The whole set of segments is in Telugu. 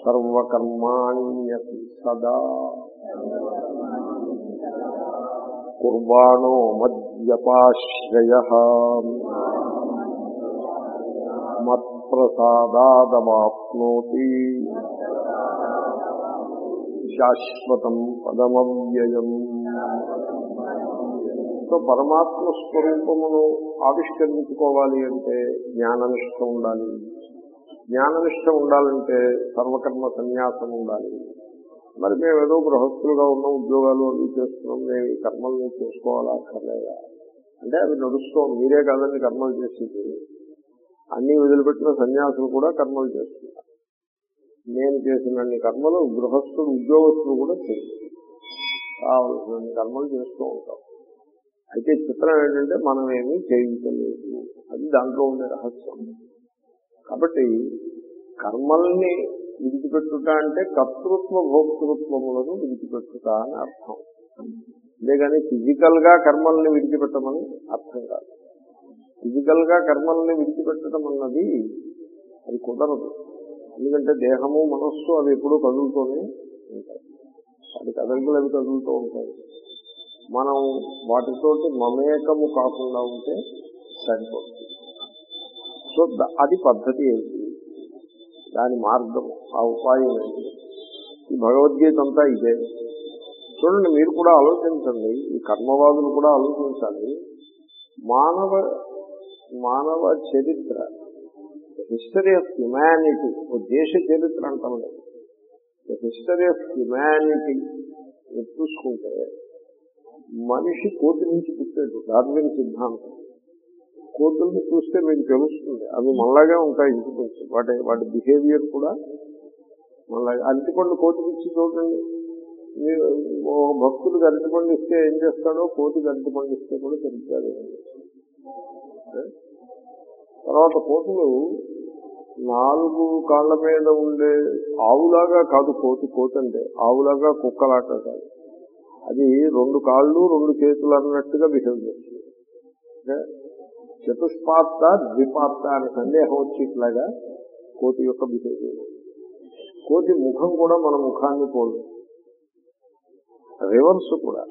సర్వకర్మాణ్యపి సదా కుర్బాణో మద్యపాశ్రయ మత్ప్రసాదాదవాప్నోతి శాశ్వతం పదమవ్యయం సో పరమాత్మ స్వరూపమును ఆవిష్కరించుకోవాలి అంటే జ్ఞాననిష్ట ఉండాలి జ్ఞాననిష్ట ఉండాలంటే సర్వకర్మ సన్యాసం ఉండాలి మరి మేము ఏదో గృహస్థులుగా ఉన్నాం ఉద్యోగాలు అవి చేస్తున్నాం మేము ఈ కర్మల్ని చేసుకోవాలా అక్కర్లేదా అంటే అవి నడుస్తూ మీరే కాదండి కర్మలు చేసేది అన్ని వదిలిపెట్టిన సన్యాసులు కూడా కర్మలు చేస్తున్నారు నేను చేసినన్ని కర్మలు గృహస్థుడు ఉద్యోగస్తులు కూడా చేస్తారు కావలసినన్ని కర్మలు చేస్తూ ఉంటాం అయితే చిత్రం ఏంటంటే మనం ఏమీ చేయించలేదు అది దాంట్లో ఉండే రహస్యం కాబట్టి కర్మల్ని విడిచిపెట్టుట అంటే కర్తృత్వ భోక్తృత్వములను విడిచిపెట్టుట అని అర్థం అంతేగాని ఫిజికల్ గా కర్మల్ని విడిచిపెట్టమని అర్థం కాదు ఫిజికల్ గా కర్మల్ని విడిచిపెట్టడం అన్నది అది కుదరదు ఎందుకంటే దేహము మనస్సు అవి ఎప్పుడూ కదులుతూనే ఉంటాయి అది కదలికలు అవి కదులుతూ ఉంటాయి మనం వాటితోటి మమేకము కాకుండా ఉంటే సరిపోతుంది సో అది పద్ధతి ఏంటి దాని మార్గం ఆ ఉపాయం ఏంటి ఈ భగవద్గీత అంతా ఇదే చూడండి మీరు కూడా ఆలోచించండి ఈ కర్మవాదులు కూడా ఆలోచించాలి మానవ మానవ చరిత్ర హిస్టరీ ఆఫ్ హ్యుమానిటీ ఓ దేశ చరిత్ర అంటాం లేదు హిస్టరీ ఆఫ్ హ్యుమానిటీ చూసుకుంటే మనిషి కోతి నుంచి పుట్టాడు డార్విన్ సిద్ధాంతం కోతుల్ని చూస్తే మీకు తెలుస్తుంది అవి మనలాగే ఉంటాయి ఇంచుమించు వాటి వాటి బిహేవియర్ కూడా మనలాగే అరటిపండు కోతికి ఇచ్చి చూడండి మీరు ఓ భక్తుడికి అరటిపండు ఇస్తే ఏం చేస్తాడో కోతికి అరటిపండు ఇస్తే కూడా తెలుస్తాడు తర్వాత కోతులు నాలుగు కాళ్ళ మీద ఉండే ఆవులాగా కాదు కోతి కోతి అంటే ఆవులాగా కుక్కలాట కాదు అది రెండు కాళ్ళు రెండు చేతులు అన్నట్టుగా బిహేవ్ చేస్తుంది చతుష్పాత్త ద్విపాత్త అనే సందేహం వచ్చేట్లాగా కోతి యొక్క బిహేవియర్ కోతి ముఖం కూడా మన ముఖాన్ని పోదు రివర్స్ కూడా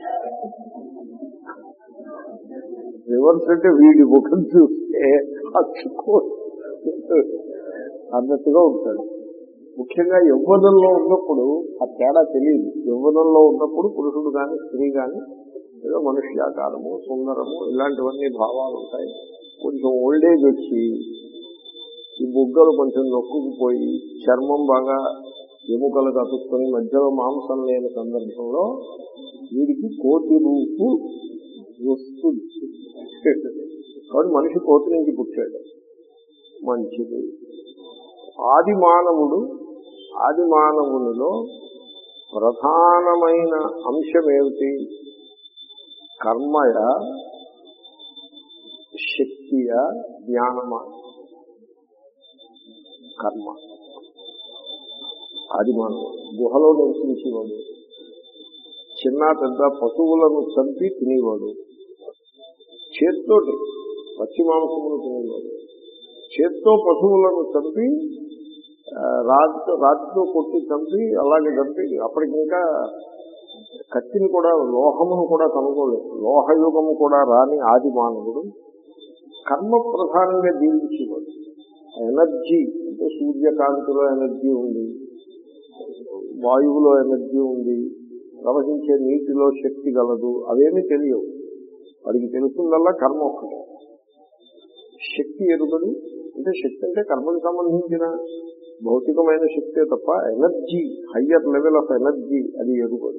రివర్స్ అంటే వీడి ముఖం చూస్తే అచ్చుకో అన్నట్టుగా ఉంటాడు ముఖ్యంగా యవ్వనంలో ఉన్నప్పుడు ఆ తేడా తెలియదు యవ్వనంలో ఉన్నప్పుడు పురుషుడు కానీ స్త్రీ కానీ ఏదో మనుష్యాకారము సుందరము ఇలాంటివన్నీ భావాలు ఉంటాయి కొంచెం ఓల్డేజ్ వచ్చి ఈ బుగ్గలు కొంచెం నొక్కుకుపోయి చర్మం బాగా ఎముకలు కతుక్కొని మధ్యలో మాంసం లేని సందర్భంలో వీడికి కోతి రూపు వస్తుంది కాబట్టి మనిషి కోతి నుంచి పుట్టాడు మంచిది ఆది మానవుడు ఆది మానవునిలో ప్రధానమైన అంశం ఏమిటి కర్మయ శక్తియ జ్ఞానమా కర్మ అది మనం గుహలో నివసించేవాడు చిన్న పెద్ద పశువులను చంపి తినేవాడు చేత్తోటి పచ్చి మాంసములు తినేవాడు చేత్తో పశువులను చంపి రాజుతో రాజుతో కొట్టి చంపి అలాగే చంపి అప్పటికి ఇంకా కత్తిని కూడా లోహమును కూడా కనుగోలేదు లోహయుగము కూడా రాని ఆది మానవుడు కర్మ ప్రధానంగా జీవించేవాడు ఎనర్జీ అంటే సూర్యకాంతిలో ఎనర్జీ ఉంది వాయువులో ఎనర్జీ ఉంది ప్రవహించే నీటిలో శక్తి గలదు అవేమీ తెలియవు వాడికి తెలుస్తుందల్లా కర్మ ఒక్కటే శక్తి ఎరుగడు అంటే శక్తి అంటే కర్మకు సంబంధించిన భౌతికమైన శక్తే తప్ప energy higher level of energy అది ఎరుగదు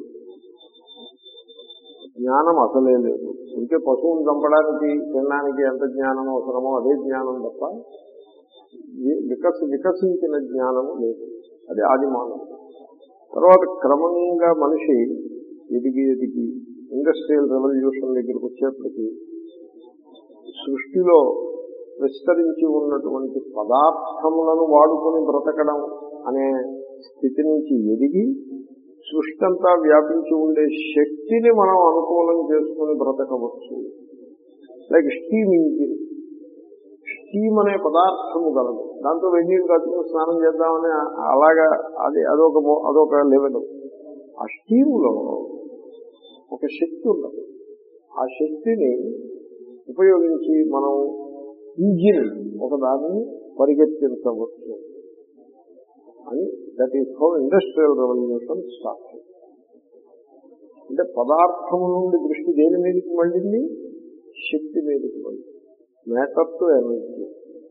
జ్ఞానం అసలే లేదు ఇంకే పశువుని చంపడానికి తినడానికి ఎంత జ్ఞానం అవసరమో అదే జ్ఞానం తప్ప వికస వికసించిన జ్ఞానము లేదు అది ఆది మానవుడు తర్వాత క్రమంగా మనిషి ఎదిగి ఎదిగి ఇండస్ట్రియల్ రెవల్యూషన్ దగ్గరికి వచ్చేప్పటికి సృష్టిలో విస్తరించి ఉన్నటువంటి పదార్థములను వాడుకొని బ్రతకడం అనే స్థితి నుంచి ఎదిగి సృష్టి అంతా వ్యాపించి ఉండే శక్తిని మనం అనుకూలం చేసుకుని బ్రతకవచ్చు లైక్ స్టీమ్ ఇంజిన్ స్టీమ్ అనే పదార్థము గలదు దాంతో వెన్నీళ్ళు కట్టుకుని స్నానం చేద్దామని అలాగా అది అదొక మో- అదొక లెవెల్ ఆ స్టీములో ఒక శక్తి ఉన్నది ఆ శక్తిని ఉపయోగించి మనం ఇంజిన్ ఒక దాన్ని పరిగెత్తించవచ్చు అని that is how industrial revolution start అంటే పదార్థము నుండి దృష్టి దేని మీదకి మళ్ళింది శక్తి మీదకి మళ్ళీ మ్యాటర్ టు ఎనర్జీ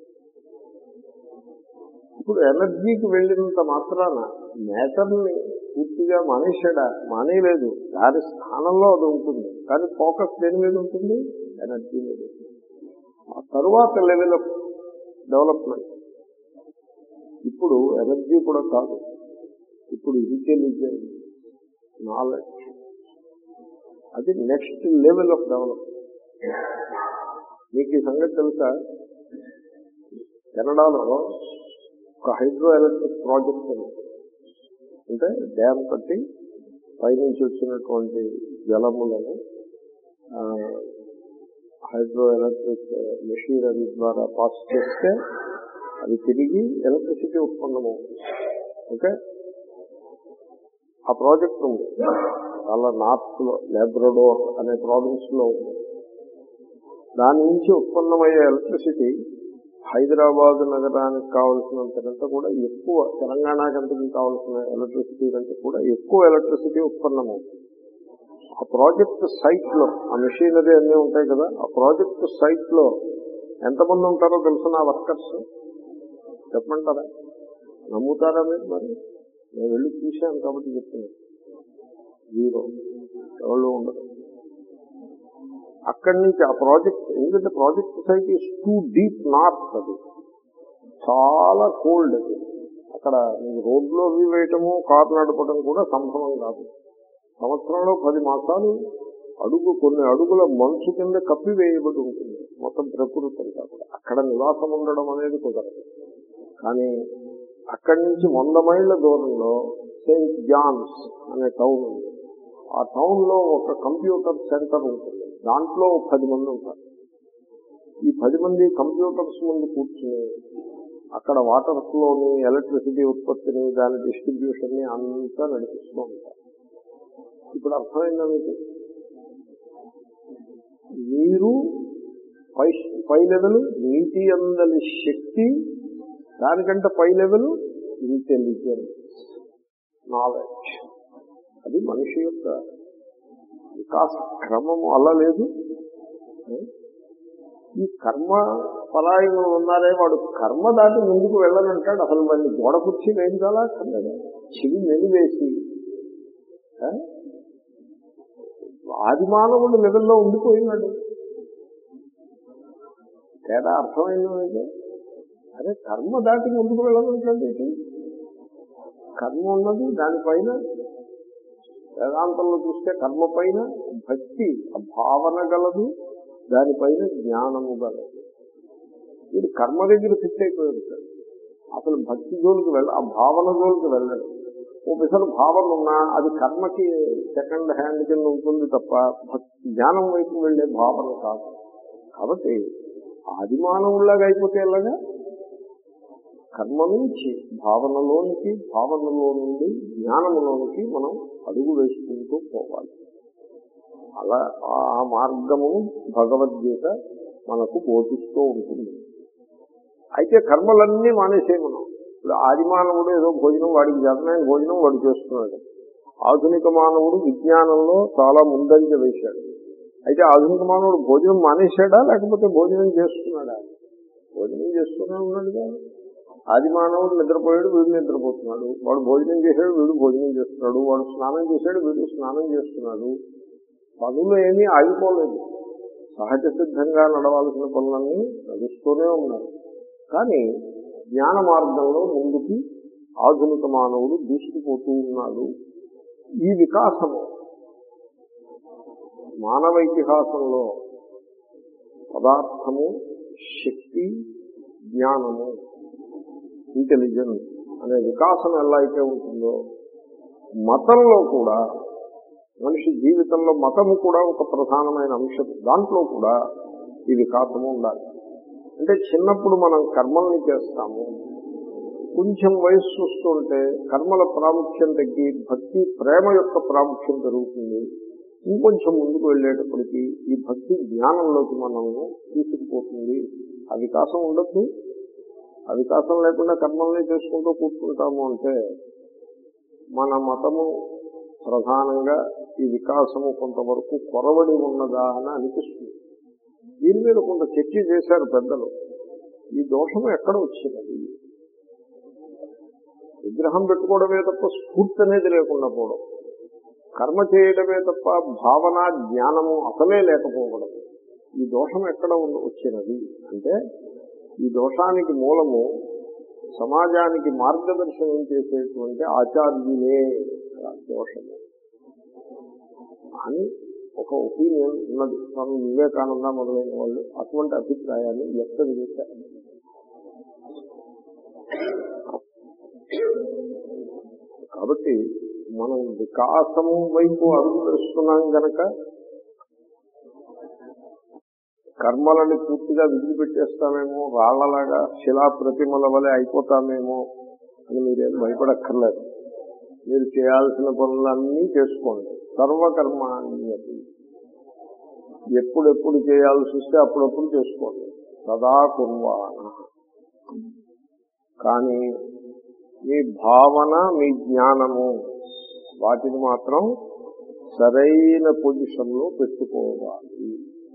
ఇప్పుడు ఎనర్జీకి వెళ్ళినంత మాత్రాన మ్యాటర్ని పూర్తిగా మానేశాడా మానేయలేదు దాని స్థానంలో అది ఉంటుంది కానీ ఫోకస్ దేని మీద ఉంటుంది ఎనర్జీ మీద ఉంటుంది. ఆ తరువాత లెవెల్ ఆఫ్ డెవలప్మెంట్ ఇప్పుడు ఎనర్జీ కూడా కాదు ఇప్పుడు ఇంటెలిజెన్స్ నాలెడ్జ్ అది నెక్స్ట్ లెవెల్ ఆఫ్ డెవలప్మెంట్ మీకు ఈ సంగతి తెలుసా కెనడాలో ఒక హైడ్రో ఎలక్ట్రిక్ ప్రాజెక్ట్ ఉంది అంటే డ్యామ్ కట్టి పైనుంచి వచ్చినటువంటి జలములను హైడ్రో ఎలక్ట్రిక్ మెషినరీ ద్వారా పాస్ చేస్తే అది తిరిగి ఎలక్ట్రిసిటీ ఉత్పన్నమవుతుంది ఓకే ఆ ప్రాజెక్ట్ ఉంది చాలా నార్త్ లో లాబ్రడోర్ అనే ప్రావిన్స్ లో ఉంది దాని నుంచి ఉత్పన్నమయ్యే ఎలక్ట్రిసిటీ హైదరాబాద్ నగరానికి కావలసినంత కూడా ఎక్కువ తెలంగాణకంతకి కావలసిన ఎలక్ట్రిసిటీ కంటే కూడా ఎక్కువ ఎలక్ట్రిసిటీ ఉత్పన్నమవుతుంది ఆ ప్రాజెక్ట్ సైట్ లో ఆ మెషినరీ అన్నీ ఉంటాయి కదా ఆ ప్రాజెక్ట్ సైట్ లో ఎంతమంది ఉంటారో తెలుసు నా వర్కర్స్ చెప్పమంటారా నమ్ముతారా మీరు మరి నేను వెళ్ళి చూశాను కాబట్టి చెప్తున్నాను జీరో ఎవరు ఉండదు అక్కడి నుంచి ఆ ప్రాజెక్ట్ ఎందుకంటే project site is too deep north అది చాలా కోల్డ్ అది అక్కడ మీకు రోడ్లో అవి వేయటము కారు నడపడం కూడా సంభవం కాదు సంవత్సరంలో పది మాసాలు అడుగు కొన్ని అడుగుల మంచు కింద కప్పి వేయబడి ఉంటుంది మొత్తం ప్రకృతి అంతా కూడా అక్కడ నివాసం ఉండడం అనేది కుదరదు కానీ అక్కడి నుంచి వంద మైళ్ళ దూరంలో సెయింట్ జాన్స్ అనే టౌన్ ఉంది ఆ టౌన్ లో ఒక కంప్యూటర్ సెంటర్ ఉంటుంది దాంట్లో ఒక పది మంది ఉంటారు ఈ పది మంది కంప్యూటర్స్ ముందు కూర్చుని అక్కడ వాటర్ ఫ్లోని ఎలక్ట్రిసిటీ ఉత్పత్తిని దాని డిస్ట్రిబ్యూషన్ ని అంతా నడిపిస్తూ ఉంటారు ఇప్పుడు అర్థమైందా మీకు నీరు పై పై లెవెల్ నీటి అందలి శక్తి దానికంటే పై లెవెల్ ఇంటెలిజెన్స్ నాలెడ్జ్ అది మనిషి యొక్క వికాస క్రమము అలా లేదు ఈ కర్మ పరాయణం ఉన్నారే వాడు కర్మ దాటి ముందుకు వెళ్ళనంటాడు అసలు వాడిని గోడ కుర్చీ వేయించాలా అక్కర్లేదా చెవి మెలివేసి ఆ? ఆది మానవుడు లెవెల్లో ఉండిపోయినాడు తేడా అర్థమైంది అదే కర్మ దాటి ముందుకు వెళ్ళమంటే కర్మ ఉన్నది దానిపైన వేదాంతంలో చూస్తే కర్మ పైన భక్తి ఆ భావన గలదు దానిపైన జ్ఞానము గలదు వీడు కర్మ దగ్గర ఫిట్ అయిపోయి ఉంటాడు అసలు భక్తి జోలికి వెళ్ళ ఆ భావన జోలికి వెళ్ళడు ఓ పిసరు భావన ఉన్నా అది కర్మకి సెకండ్ హ్యాండ్ కింద ఉంటుంది తప్ప భక్తి జ్ఞానం వైపు వెళ్లే భావన కాదు కాబట్టి ఆది మానవుల్లాగా అయిపోతే ఎలాగా కర్మ నుంచి భావనలోనికి భావనలో నుండి జ్ఞానములోనికి మనం అడుగు వేసుకుంటూ పోవాలి అలా ఆ మార్గము భగవద్గీత మనకు బోధిస్తూ ఉంటుంది అయితే కర్మలన్నీ మానేసే మనం ఇప్పుడు ఆది మానవుడు ఏదో భోజనం వాడికి జతమైన భోజనం వాడు చేస్తున్నాడు ఆధునిక మానవుడు విజ్ఞానంలో చాలా ముందంజ వేశాడు అయితే ఆధునిక మానవుడు భోజనం మానేశాడా లేకపోతే భోజనం చేస్తున్నాడా భోజనం చేస్తూనే ఉన్నాడుగా ఆది మానవుడు నిద్రపోయాడు వీడు నిద్రపోతున్నాడు వాడు భోజనం చేశాడు వీడు భోజనం చేస్తున్నాడు వాడు స్నానం చేశాడు వీడు స్నానం చేస్తున్నాడు పనులు ఏమీ ఆగిపోలేదు సహజ సిద్ధంగా నడవాల్సిన పనులన్నీ నడుస్తూనే ఉన్నాయి కానీ జ్ఞాన మార్గంలో ముందుకి ఆధునిక మానవుడు దూసుకుపోతూ ఉన్నాడు ఈ వికాసము మానవ ఇతిహాసంలో పదార్థము శక్తి జ్ఞానము ఇంటెలిజెన్స్ అనే వికాసం ఎలా అయితే ఉంటుందో మతంలో కూడా మనిషి జీవితంలో మతము కూడా ఒక ప్రధానమైన అంశం దాంట్లో కూడా ఈ వికాసము ఉండాలి అంటే చిన్నప్పుడు మనం కర్మల్ని చేస్తాము కొంచెం వయస్సు వస్తుంటే కర్మల ప్రాముఖ్యం తగ్గి భక్తి ప్రేమ యొక్క ప్రాముఖ్యం పెరుగుతుంది ఇంకొంచెం ముందుకు వెళ్ళేటప్పటికి ఈ భక్తి జ్ఞానంలోకి మనల్ని తీసుకుపోతుంది ఆ వికాసం ఉండద్దు ఆ వికాసం లేకుండా కర్మల్ని చేసుకుంటూ కూర్చుంటాము అంటే మన మతము ప్రధానంగా ఈ వికాసము కొంతవరకు కొరవడి ఉన్నదా అని అనిపిస్తుంది దీని మీద కొంత చర్చ చేశారు పెద్దలు ఈ దోషం ఎక్కడ వచ్చినది విగ్రహం పెట్టుకోవడమే తప్ప స్ఫూర్తి అనేది లేకుండా పోవడం కర్మ చేయడమే తప్ప భావన జ్ఞానము అసలే లేకపోవడం ఈ దోషం ఎక్కడ ఉన్న- వచ్చినది అంటే ఈ దోషానికి మూలము సమాజానికి మార్గదర్శనం చేసేటువంటి ఆచార్యులే ఆ దోషము అని ఒక ఒపీనియన్ ఉన్నది స్వామి వివేకానంద మొదలైన వాళ్ళు అటువంటి అభిప్రాయాన్ని వ్యక్తం చేశారు కాబట్టి మనం వికాసము వైపు అడుగు వేస్తున్నాం గనక కర్మలని పూర్తిగా విడిచిపెట్టేస్తామేమో రాళ్లలాగా శిలా ప్రతిమల వలె అయిపోతామేమో అని మీరేం భయపడక్కర్లేదు మీరు చేయాల్సిన పనులన్నీ చేసుకోండి సర్వకర్మాణ్యతి ఎప్పుడెప్పుడు చేయాల్సి వస్తే అప్పుడప్పుడు చేసుకోండి సదా కుర్వాణ కానీ మీ భావన మీ జ్ఞానము వాటిని మాత్రం సరైన పొజిషన్ లో పెట్టుకోవాలి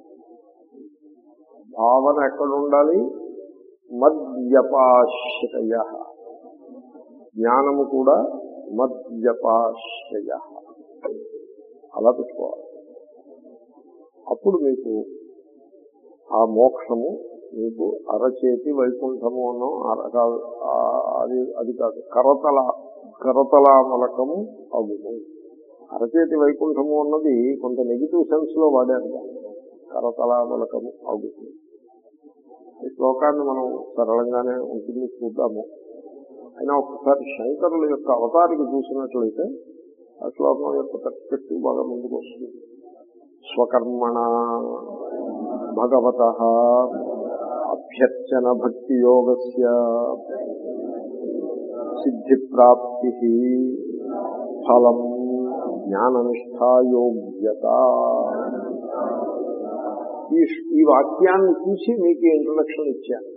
భావన ఎక్కడ ఉండాలి మద్వ్యపాశ్రయ జ్ఞానము కూడా మద్వ్యపాశ్రయ అలా పెట్టుకోవాలి అప్పుడు మీకు ఆ మోక్షము మీకు అరచేతి వైకుంఠము అన్నో అర- కాదు, ఆ, అది అది కాదు కరతల కరతలామలకము అగుము అరచేతి వైకుంఠము అన్నది కొంత నెగిటివ్ సెన్స్ లో వాడారు దాన్ని. కరతలామలకము అగుము ఈ శ్లోకాన్ని మనం సరళంగానే ఉంటుంది చూద్దాము అయినా ఒకసారి శంకరుల యొక్క అవతారికి చూసినట్లయితే ఆ శ్లోకం యొక్క పర్స్పెక్టివ్ బాగా ముందుకు వస్తుంది స్వకర్మణ భగవత అభ్యర్చన భక్తి యోగస్య సిద్ధి ప్రాప్తి ఫలం జ్ఞాననిష్టాయోగ్యత ఈ ఈ వాక్యాన్ని చూసి మీకు ఇంట్రొడక్షన్ ఇచ్చాను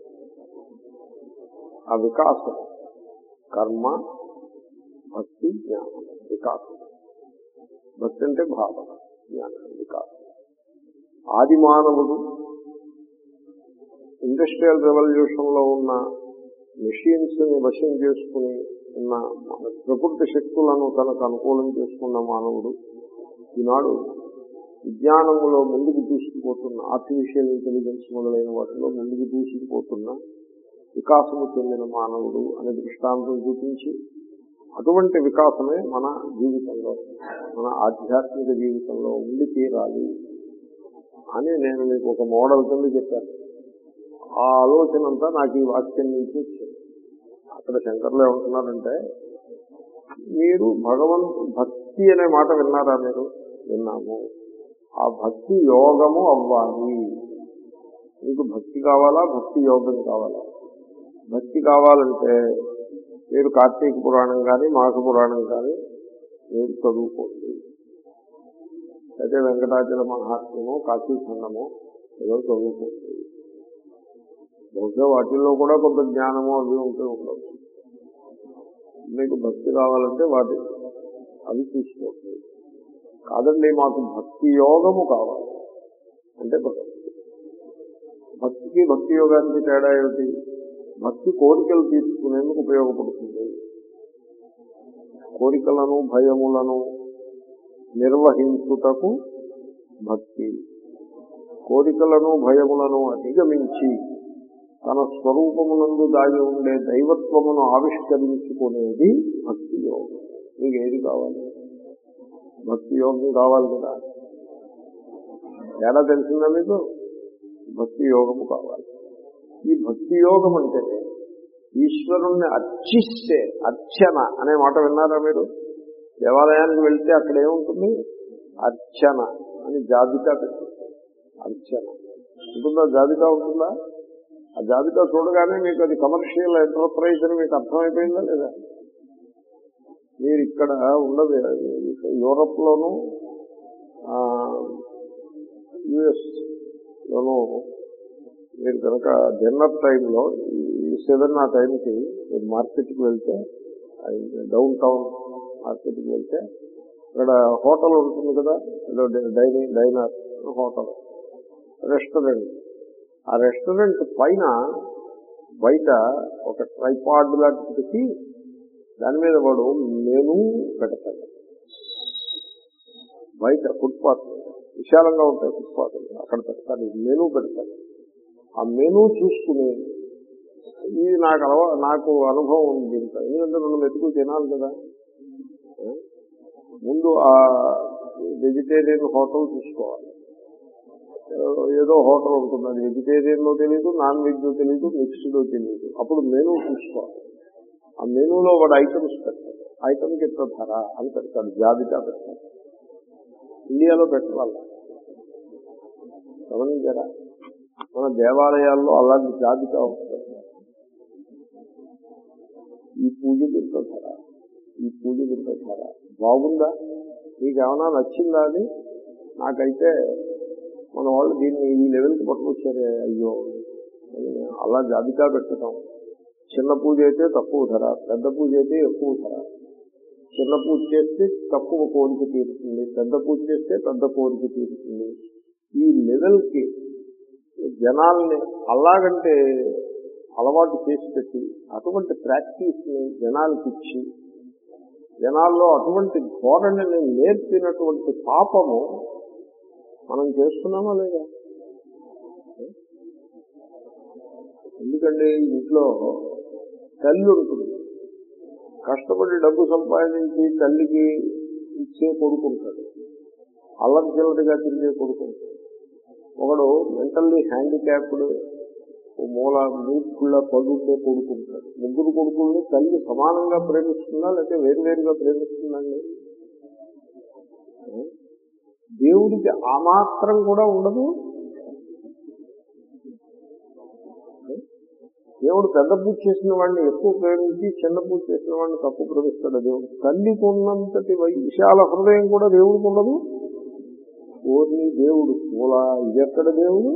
ఆ వికాసం కర్మ భక్తి జ్ఞానం వికాసం భక్తి అంటే భావన జ్ఞానం వికాసం ఆది మానవుడు ఇండస్ట్రియల్ రెవల్యూషన్ లో ఉన్న మెషిన్స్ ని వశం చేసుకుని ఉన్న మన ప్రకృతి శక్తులను తనకు అనుకూలం చేసుకున్న మానవుడు ఈనాడు విజ్ఞానములో ముందుకు తీసుకుపోతున్న ఆర్టిఫిషియల్ ఇంటెలిజెన్స్ మొదలైన వాటిలో ముందుకు తీసుకుపోతున్న వికాసము చెందిన మానవుడు అనే దృష్టాంతం చూపించి అటువంటి వికాసమే మన జీవితంలో మన ఆధ్యాత్మిక జీవితంలో ఉండి తీరాలి అని నేను మీకు ఒక మోడల్ కింద చెప్పాను ఆ ఆలోచన అంతా నాకు ఈ వాక్యం నుంచి వచ్చింది అక్కడ శంకర్లు ఏమంటున్నారంటే మీరు భగవంతు భక్తి అనే మాట విన్నారా మీరు విన్నాము ఆ భక్తి యోగము అవ్వాలి మీకు భక్తి కావాలా భక్తి యోగం కావాలా భక్తి కావాలంటే మీరు కార్తీక పురాణం కానీ మాఘ పురాణం కానీ మీరు చదువుకోండి అయితే వెంకటాచల మహాత్మ్యము కాశీఖండము ఏదో చదువుకోండి బహుశా వాటిల్లో కూడా కొంత జ్ఞానము అవి ఉంటే ఉండవచ్చు మీకు భక్తి కావాలంటే వాటి అవి తీసుకోండి కాదండి మాకు భక్తి యోగము కావాలి అంటే భక్తి భక్తికి భక్తి యోగానికి తేడా ఏమిటి భక్తి కోరికలు తీర్చుకునేందుకు ఉపయోగపడుతుంది కోరికలను భయములను నిర్వహించుటకు భక్తి కోరికలను భయములను అధిగమించి తన స్వరూపమునందు దాగి ఉండే దైవత్వమును ఆవిష్కరించుకునేది భక్తి యోగం మీకు ఏది కావాలి భక్తి యోగం కావాలి కదా ఎలా తెలిసిందా మీకు భక్తి యోగము కావాలి ఈ భక్తి యోగం అంటే ఈశ్వరుణ్ణి అర్చిస్తే అర్చన అనే మాట విన్నారా మీరు దేవాలయానికి వెళ్తే అక్కడ ఏముంటుంది అర్చన అని జాబితా పెట్టింది అర్చన ఉంటుందా జాబితా ఉంటుందా ఆ జాబితా చూడగానే మీకు అది కమర్షియల్ ఎంటర్ప్రైజ్ అని మీకు అర్థమైపోయిందా లేదా మీరు ఇక్కడ ఉండదు యూరప్ లోను యుఎస్ లోను మీరు కనుక డిన్నర్ టైంలో ఈ సెవెన్ ఆ టైంకి మీరు మార్కెట్కి వెళ్తే డౌన్ టౌన్ మార్కెట్కి వెళ్తే ఇక్కడ హోటల్ ఉంటుంది కదా ఏదో డైనింగ్ డైనర్ హోటల్ రెస్టారెంట్ ఆ రెస్టారెంట్ పైన బయట ఒక ట్రైపాడ్ లాంటి పెట్టి దాని మీద వాడు మెనూ పెడతాడు బయట ఫుట్పాత్ మీద. విశాలంగా ఉంటాయి ఫుట్పాత్ అక్కడ పెడతాడు మెనూ పెడతాడు ఆ మెనూ చూసుకుని ఇది నాకు అలవా నాకు అనుభవం ఉంది దీంట్లో ఎందుకంటే రెండు మెతుకులు తినాలి కదా ఆ? ముందు ఆ వెజిటేరియన్ హోటల్ చూసుకోవాలి ఏదో హోటల్ ఉంటుంది అది వెజిటేరియన్ తెలియదు నాన్ వెజ్ తెలియదు మిక్స్డ్ తెలియదు అప్పుడు మెనూ చూసుకోవాలి ఆ మెనూలో వాడు ఐటమ్స్ పెడతాడు ఐటమ్కి ఎంత ధర అని పెడతాడు జాబితా పెడతాడు ఇండియాలో పెట్టాలి గమనించారా మన దేవాలయాల్లో అలాంటి జాబితా ఉంటుంది ఈ పూజ ఇంత ధర ఈ పూజ ఇంత ధర బాగుందా మీకు ఏమైనా నచ్చిందా అది నాకైతే మన వాళ్ళు దీన్ని ఈ లెవెల్కి పట్టుకొచ్చారే అయ్యో అని అలా జాబితా పెట్టడం చిన్న పూజ అయితే తక్కువ ధర పెద్ద పూజ అయితే ఎక్కువ ధర చిన్న పూజ చేస్తే తక్కువ కోరిక తీరుతుంది పెద్ద పూజ చేస్తే పెద్ద కోరిక తీరుతుంది ఈ లెవెల్కి జనాల్ని అలాగంటే అలవాటు చేసి పెట్టి అటువంటి ప్రాక్టీస్ ని జనాలకి ఇచ్చి జనాల్లో అటువంటి ధోరణిని నేర్పినటువంటి పాపము మనం చేస్తున్నామా లేదా ఎందుకంటే ఇంట్లో తల్లి ఉంటుంది కష్టపడి డబ్బు సంపాదించి తల్లికి ఇచ్చే కొడుకుంటాడు అల్లం చిల్లరిగా తిరిగే కొడుకుంటాడు ఒకడు మెంటల్లీ హ్యాండిక్యాప్డ్ మూల మూర్ఖుళ్ళ పడుండే కొడుకుంటాడు ముగ్గురు కొడుకుల్ని తల్లి సమానంగా ప్రేమిస్తుందా లేకపోతే వేరువేరుగా ప్రేమిస్తుందండి దేవుడికి ఆ మాత్రం కూడా ఉండదు దేవుడు పెద్ద పూజ చేసిన వాడిని ఎక్కువ ప్రేమించి చిన్న పూజ చేసిన వాడిని తక్కువ ప్రేమిస్తాడు దేవుడు తల్లికి ఉన్నంతటి వై- విశాల హృదయం కూడా దేవుడికి ఉండదు ఓర్ని దేవుడు మూల ఇది ఎక్కడ దేవుడు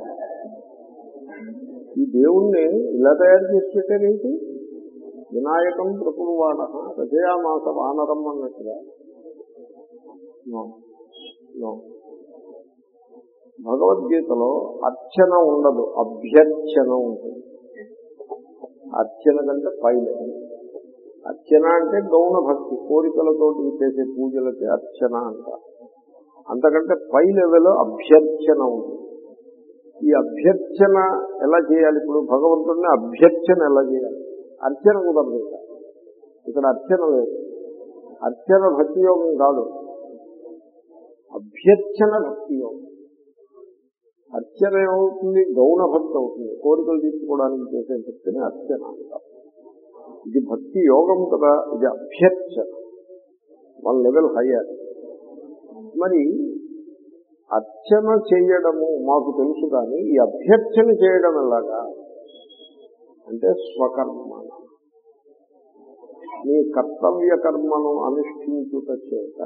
ఈ దేవుణ్ణి ఇలా తయారు చేసి పెట్టారేంటి వినాయకం ప్రకుర్వాణ రజయామాస వానరం అన్నట్టుగా No. No. భగవద్గీతలో అర్చన ఉండదు అభ్యర్చన ఉంటుంది అర్చన కంటే పైన అర్చన అంటే గౌణ భక్తి కోరికలతోటి చేసే పూజలకి అర్చన అంటారు అంతకంటే పై లెవెల్ అభ్యర్చన ఉంటుంది ఈ అభ్యర్చన ఎలా చేయాలి ఇప్పుడు భగవంతుడిని అభ్యర్చన ఎలా చేయాలి అర్చన కుదరదు ఇక్కడ. ఇక్కడ అర్చన లేదు అర్చన భక్తి యోగం కాదు అభ్యర్చన భక్తి యోగం అర్చన ఏమవుతుంది గౌణ భక్తి అవుతుంది కోరికలు తీసుకోవడానికి చేసే భక్తిని అర్చన అంటారు ఇది భక్తి యోగం కదా ఇది అభ్యర్చన వన్ లెవెల్ హయ్యర్ మరి అర్చన చేయడము మాకు తెలుసు కానీ ఈ అభ్యర్చన చేయడం ఎలాగా అంటే స్వకర్మ మీ కర్తవ్య కర్మను అనుష్ఠించుట చేత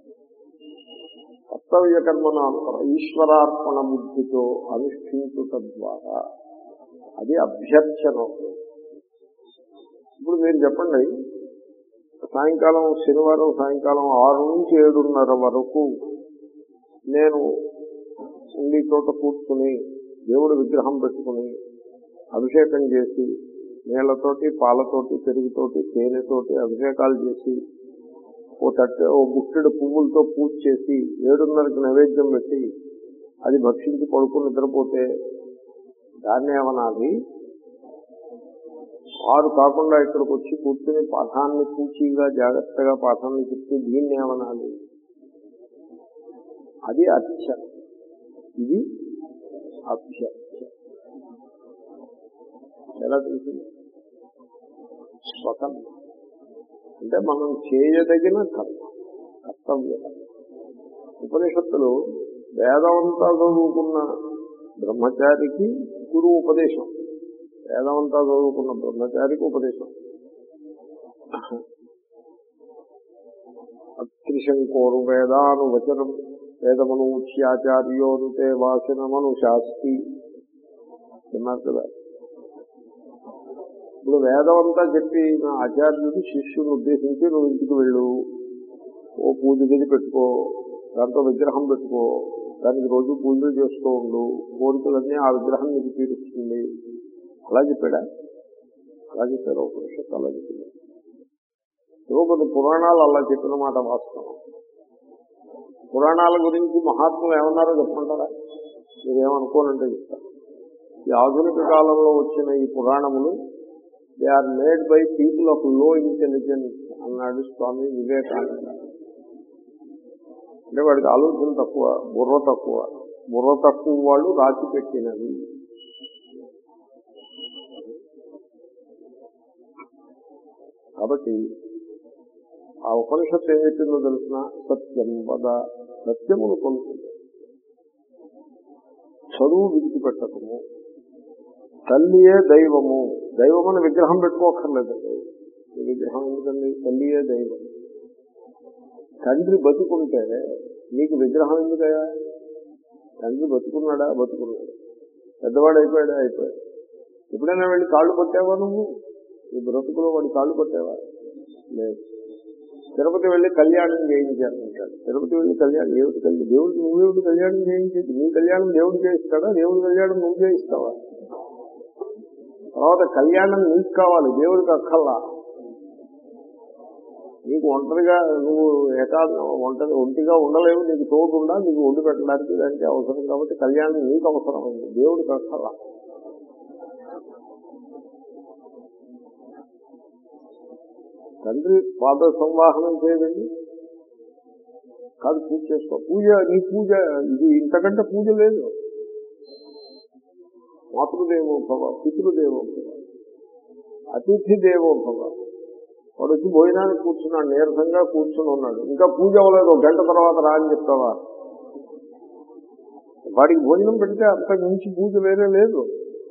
కర్తవ్య కర్మను ఈశ్వరార్పణ బుద్ధితో అనుష్ఠించుట ద్వారా అది అభ్యర్చన అవుతుంది. ఇప్పుడు మీరు చెప్పండి సాయంకాలం శనివారం సాయంకాలం ఆరు నుంచి ఏడున్నర వరకు నేను ఉండి చోట కూర్చుని దేవుడి విగ్రహం పెట్టుకుని అభిషేకం చేసి నీళ్లతోటి పాలతోటి పెరుగుతోటి తేనెతోటి అభిషేకాలు చేసి ఓ తట్టె ఓ గుట్టెడు పువ్వులతో పూజ చేసి ఏడున్నరకి నైవేద్యం పెట్టి అది భక్షించి పడుకుని నిద్రపోతే దాన్ని ఏమనాలి ఆరు కాకుండా ఇక్కడికి వచ్చి కూర్చుని పాఠాన్ని పూచీగా జాగ్రత్తగా పాఠాన్ని చెప్తే దీన్ని ఏమనాలి అది అర్చన ఇది అభ్యర్చన ఎలా తెలిసింది స్వకర్మ అంటే మనం చేయదగిన కర్మ కర్తవ్య కర్మ ఉపనిషత్తులు వేదవంతా చదువుకున్న బ్రహ్మచారికి గురువు ఉపదేశం వేదమంతా చదువుకున్న బ్రహ్మచారికి ఉపదేశం అత్రిశంకోరు వేదాను వచనం వేదమనూచ్యాచార్యోనుతే వాసనమను శాస్తి విన్నారు కదా ఇప్పుడు వేదం అంతా చెప్పి నా ఆచార్యుడు శిష్యుని ఉద్దేశించి నువ్వు ఇంటికి వెళ్ళు ఓ పూజ గది పెట్టుకో దాంతో విగ్రహం పెట్టుకో దానికి రోజు పూజలు చేస్తూ ఉండు కోరికలన్నీ ఆ విగ్రహం నీకు తీరుస్తుంది అలా చెప్పాడా అలా చెప్పారు ఉపనిషత్తు అలా చెప్పింది ఏవో కొన్ని పురాణాలు అలా చెప్పిన మాట వాస్తవం పురాణాల గురించి మహాత్ములు ఏమన్నారో చెప్పమంటారా మీరేమనుకోనంటే చెప్తాను ఈ ఆధునిక కాలంలో వచ్చిన ఈ పురాణములు they are made by people of low intelligence అన్నాడు స్వామి వివేకానంద అంటే వాడికి ఆలోచన తక్కువ బుర్ర తక్కువ బుర్ర తక్కువ వాళ్ళు రాసి పెట్టినవి కాబట్టి ఆ ఉపనిషత్తు ఏం చెప్పిందో తెలిసిన సత్యం వద సత్యమును కొలుతుంది చదువు విడిచిపెట్టకము తల్లియే దైవము దైవం అని విగ్రహం పెట్టుకోకర్లేదండి ఈ విగ్రహం ఎందుకండి తల్లియే దైవం తండ్రి బతుకుంటే నీకు విగ్రహం ఎందుకయ్యా తండ్రి బతుకున్నాడా బతుకున్నాడు పెద్దవాడు అయిపోయాడా అయిపోయాడు ఎప్పుడైనా వెళ్ళి కాళ్ళు కొట్టావా నువ్వు ఈ బ్రతుకులో వాడి కాళ్ళు కొట్టావా లేదు తిరుపతి వెళ్ళి కళ్యాణం చేయించాలంటాడు తిరుపతి వెళ్ళి కళ్యాణం ఏమిటి కళ్యాణం దేవుడు నువ్వేమిటి కళ్యాణం చేయించేది నీ కళ్యాణం దేవుడు చేయిస్తాడా దేవుడి కళ్యాణం నువ్వు చేయిస్తావా తర్వాత కళ్యాణం నీకు కావాలి దేవుడికి అక్కల్లా నీకు ఒంటరిగా నువ్వు ఏకా ఒంటరి ఒంటిగా ఉండలేవు నీకు తోడు ఉండా నీకు ఒండి పెట్టడానికి దానికి అవసరం కాబట్టి కళ్యాణం నీకు అవసరం ఉంది దేవుడికి అక్కల్లా తండ్రి పాద సంవాహనం చేయండి కాదు పూజ చేసుకో పూజ నీ పూజ ఇది ఇంతకంటే పూజ లేదు మాతృదేవో భవ పితృదేవో భవ అతిథి దేవో భవ వాడు వచ్చి భోజనానికి కూర్చున్నాడు నీరసంగా కూర్చుని ఉన్నాడు ఇంకా పూజ అవ్వలేదు ఒక గంట తర్వాత రా అని చెప్తావా వాడికి భోజనం పెడితే అంత మించి పూజ వేరే లేదు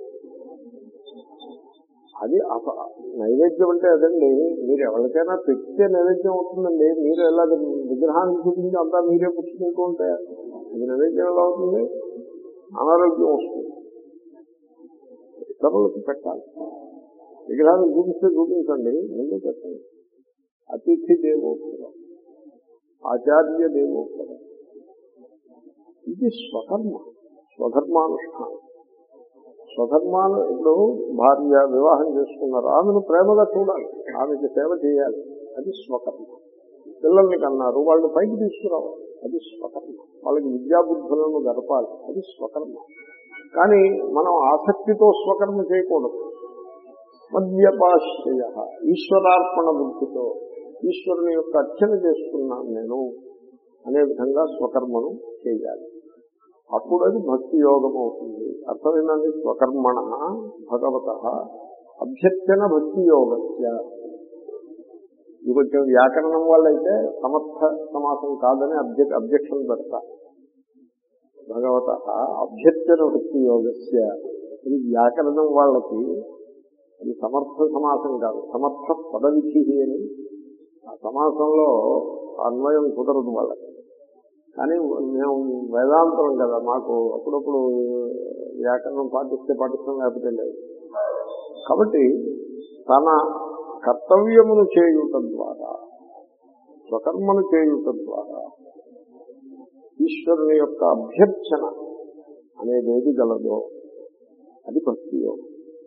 అది అస- నైవేద్యం అంటే అదండి మీరు ఎవరికైనా పెడితే నైవేద్యం అవుతుందండి మీరు ఎలా విగ్రహాన్ని చూపించి అంతా మీరే పుచ్చుకుంటూ ఉంటే అది నైవేద్యం ఎలా అవుతుంది అనారోగ్యం వస్తుంది ఇతరులకు పెట్టాలి విగ్రహాన్ని చూపిస్తే చూపించండి ముందు పెట్టండి అతిథి దేవోత్తర ఆచార్య దేవోత్తర ఇది స్వకర్మ స్వధర్మానుష్ఠానం స్వధర్మాలు ఇప్పుడు భార్య వివాహం చేసుకున్నారు ఆమెను ప్రేమగా చూడాలి ఆమెకి సేవ చేయాలి అది స్వకర్మ పిల్లల్ని కన్నారు వాళ్ళని పైకి తీసుకురావాలి అది స్వకర్మ వాళ్ళకి విద్యాబుద్ధులను గడపాలి అది స్వకర్మ కానీ మనం ఆసక్తితో స్వకర్మ చేయకూడదు మద్యపాశ్రయ ఈశ్వరార్పణ బుద్ధితో ఈశ్వరుని యొక్క అర్చన చేస్తున్నాను నేను అనే విధంగా స్వకర్మను చేయాలి అప్పుడు అది భక్తి యోగం అవుతుంది అర్థమైందండి స్వకర్మణ భగవత అభ్యర్థన భక్తి యోగస్య ఇది కొంచెం వ్యాకరణం వాళ్ళైతే సమర్థ సమాసం కాదని అబ్జె అబ్జెక్షన్ పెడతా భగవత అభ్యర్థన భక్తి యోగస్య ఇది వ్యాకరణం వాళ్ళకి అది సమర్థ సమాసం కాదు సమర్థ పదవిధి అని ఆ సమాసంలో అన్వయం కుదరదు వాళ్ళకి కానీ మేము వేదాంతం కదా మాకు అప్పుడప్పుడు వ్యాకరణం పాటిస్తే పాటిస్తాం లేకపోతే లేదు కాబట్టి తన కర్తవ్యమును చేయుట ద్వారా స్వకర్మను చేయుట ద్వారా ఈశ్వరుని యొక్క అభ్యర్చన అనేది గలదో అది భక్తి యోగం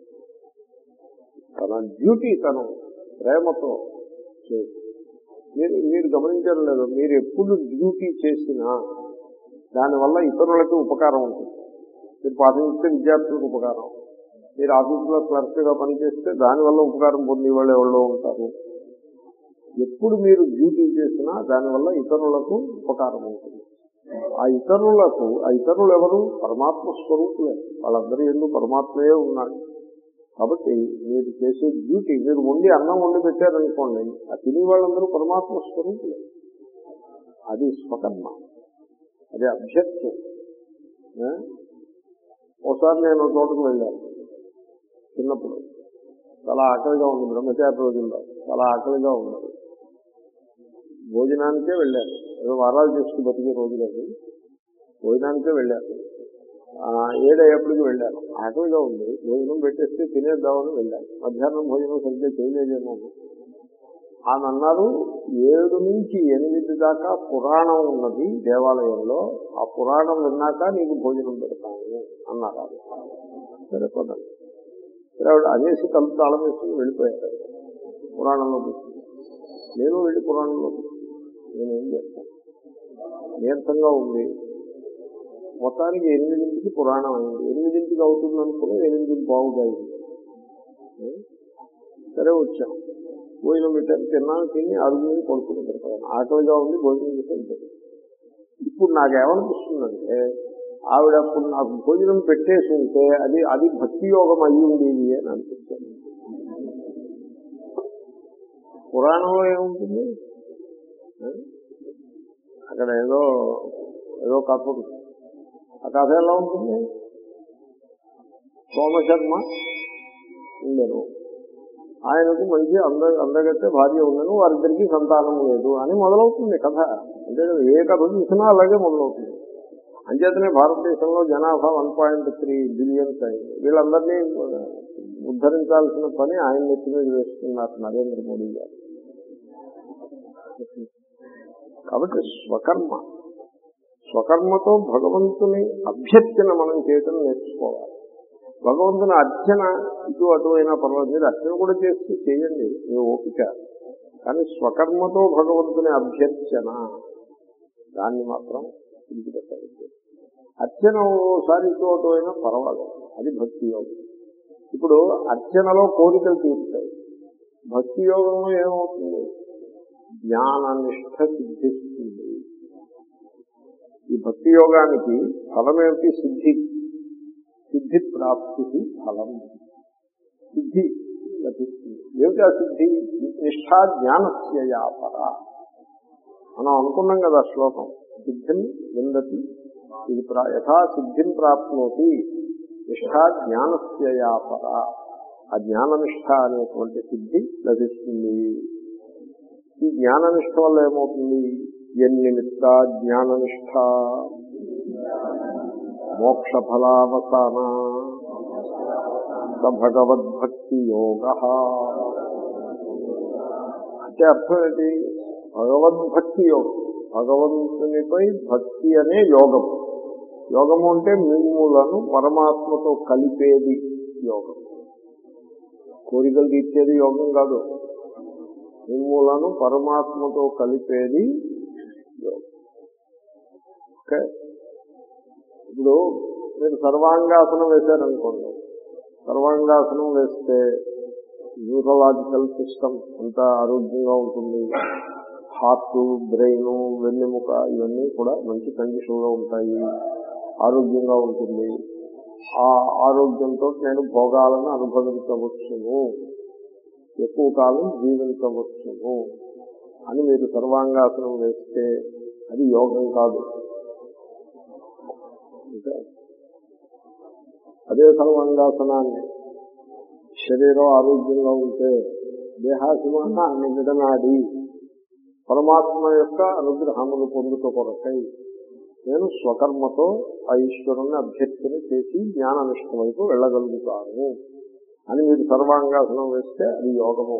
తన డ్యూటీ తను ప్రేమతో చేయి మీరు మీరు గమనించడం లేదు మీరు ఎప్పుడు డ్యూటీ చేసినా దానివల్ల ఇతరులకు ఉపకారం ఉంటుంది మీరు పాటించే విద్యార్థులకు ఉపకారం మీరు ఆఫీసులో క్లర్క్ గా పనిచేస్తే దానివల్ల ఉపకారం పొందే వాళ్ళు ఎవరో ఉంటారు ఎప్పుడు మీరు డ్యూటీ చేసినా దానివల్ల ఇతరులకు ఉపకారం ఉంటుంది ఆ ఇతరులకు ఆ ఇతరులు ఎవరు పరమాత్మ స్వరూపులే వాళ్ళందరూ ఎందుకు పరమాత్మయే ఉన్నాడు కాబట్టి మీరు చేసే డ్యూటీ మీరు వండి అన్నం వండి పెట్టారనుకోండి ఆ తిని వాళ్ళందరూ పరమాత్మ స్వరూపులే అది స్వకర్మ అది అభ్యర్థి ఆ? ఒకసారి నేను ఒక చోటుకు వెళ్ళాను చిన్నప్పుడు చాలా ఆకలిగా ఉంది బ్రహ్మచారి రోజుల్లో చాలా ఆకలిగా ఉన్నది భోజనానికే వెళ్ళాను ఏదో వారాలు చేసుకుని బతికే రోజులు అది భోజనానికే వెళ్ళాను ఆ, ఏడయ్యేప్పటికి వెళ్ళాను ఆకలిగా ఉంది భోజనం పెట్టేస్తే తినేద్దామని వెళ్ళాను మధ్యాహ్నం భోజనం సరిగ్గా చేయలేదేమో ఆమె అన్నారు ఏడు నుంచి ఎనిమిది దాకా పురాణం ఉన్నది దేవాలయంలో ఆ పురాణం విన్నాక నీకు భోజనం పెడతాను అన్నారు ఆమె. సరే పదండి సరే ఆవిడ అనేసి తలుపు తాళం వేసుకుని వెళ్ళిపోయారు పురాణంలో కూర్చుని. నేను వెళ్ళి పురాణంలో కూర్చుని. నేనేం చేస్తాను నీరసంగా ఉంది మొత్తానికి ఎనిమిదింటికి పురాణం అయింది ఎనిమిదింటికి అవుతుంది అనుకుని ఎనిమిదింటి బాగుగా అయింది ఏ? సరే వచ్చాం భోజనం పెట్టాను తిన్నాను తిని అరుగు మీద పడుకుని పెడతాను ఆకలిగా ఉంది భోజనం చేసి ఇప్పుడు నాకేమనిపిస్తుందంటే ఆవిడ అప్పుడు నాకు భోజనం పెట్టేసి ఉంటే అది అది భక్తి యోగం అయ్యి ఉండేది అని అనిపిస్తుంది పురాణంలో ఏముంటుంది ఏ? అక్కడ ఏదో ఏదో కథ ఉంది. ఆ కథ ఎలా ఉంటుంది సోమశర్మ ఉండను ఆయనకు మంచి అంద అందగట్టే భార్య ఉండను వారిద్దరికీ సంతానం లేదు అని మొదలవుతుంది కథ అంతే కదా ఏ కథ చూసినా అలాగే మొదలవుతుంది అంచేతనే భారతదేశంలో జనాభా వన్ పాయింట్ త్రీ బిలియన్స్ అయింది వీళ్ళందరినీ ఉద్ధరించాల్సిన పని ఆయన నెత్తి మీద వేస్తున్నారు నరేంద్ర మోడీ గారు కాబట్టి స్వకర్మ స్వకర్మతో భగవంతుని అభ్యర్థన మనం చేయటం నేర్చుకోవాలి భగవంతుని అర్చన ఇటు అటు అయినా పర్వాలేదు మీరు అర్చన కూడా చేస్తూ చేయండి మీ ఓపిక కానీ స్వకర్మతో భగవంతుని అభ్యర్థన దాన్ని మాత్రం విడిచిపెట్టాలి అర్చన ఓసారి ఇటు అటు అయినా పర్వాలేదు అది భక్తి యోగం ఇప్పుడు అర్చనలో కోరికలు తీరుతాయి భక్తి యోగంలో ఏమవుతుంది జ్ఞాననిష్ట సిద్ధిస్తుంది ఈ భక్తి యోగానికి ఫలమేమిటి సిద్ధి సిద్ధి ప్రాప్తి ఫలం సిద్ధి లభిస్తుంది ఏమిటి ఆ సిద్ధి నిష్ఠా జ్ఞానస్య యాపర మనం అనుకున్నాం కదా శ్లోకం సిద్ధిం విందతి ఇది ప్రా- యథా సిద్ధిం ప్రాప్నోతి నిష్ఠా జ్ఞానస్య యాపర ఆ జ్ఞాననిష్ట అనేటువంటి సిద్ధి లభిస్తుంది ఈ జ్ఞాననిష్ట వల్ల ఏమవుతుంది ఎన్నిమిత్త జ్ఞాననిష్ట మోక్ష ఫలావసాన స భగవద్భక్తి యోగ అంటే అర్థం ఏంటి భగవద్భక్తి యోగం భగవంతునిపై భక్తి అనే యోగం యోగము అంటే మిమ్ములను పరమాత్మతో కలిపేది యోగం కోరికలు తీర్చేది యోగం కాదు మిమ్ములను పరమాత్మతో కలిపేది యోగం ఓకే ఇప్పుడు మీరు సర్వాంగాసనం వేశారనుకోండి సర్వాంగాసనం వేస్తే న్యూరలాజికల్ సిస్టమ్ అంతా ఆరోగ్యంగా ఉంటుంది హార్ట్ బ్రెయిన్ వెన్నెముక ఇవన్నీ కూడా మంచి కండిషన్ లో ఉంటాయి ఆరోగ్యంగా ఉంటుంది ఆ ఆరోగ్యంతో నేను భోగాలను అనుభవించవచ్చును ఎక్కువ కాలం జీవించవచ్చును అని మీరు సర్వాంగాసనం వేస్తే అది యోగం కాదు అంటే అదే సర్వాంగాసనాన్ని శరీరం ఆరోగ్యంగా ఉంటే దేహాభిమానాన్ని విడనాడి పరమాత్మ యొక్క అనుగ్రహమును పొందుట కొరకై నేను స్వకర్మతో ఆ ఈశ్వరుని అభ్యర్థన చేసి జ్ఞాననిష్ట వైపు వెళ్ళగలుగుతాను అని మీరు సర్వాంగాసనం వేస్తే అది యోగము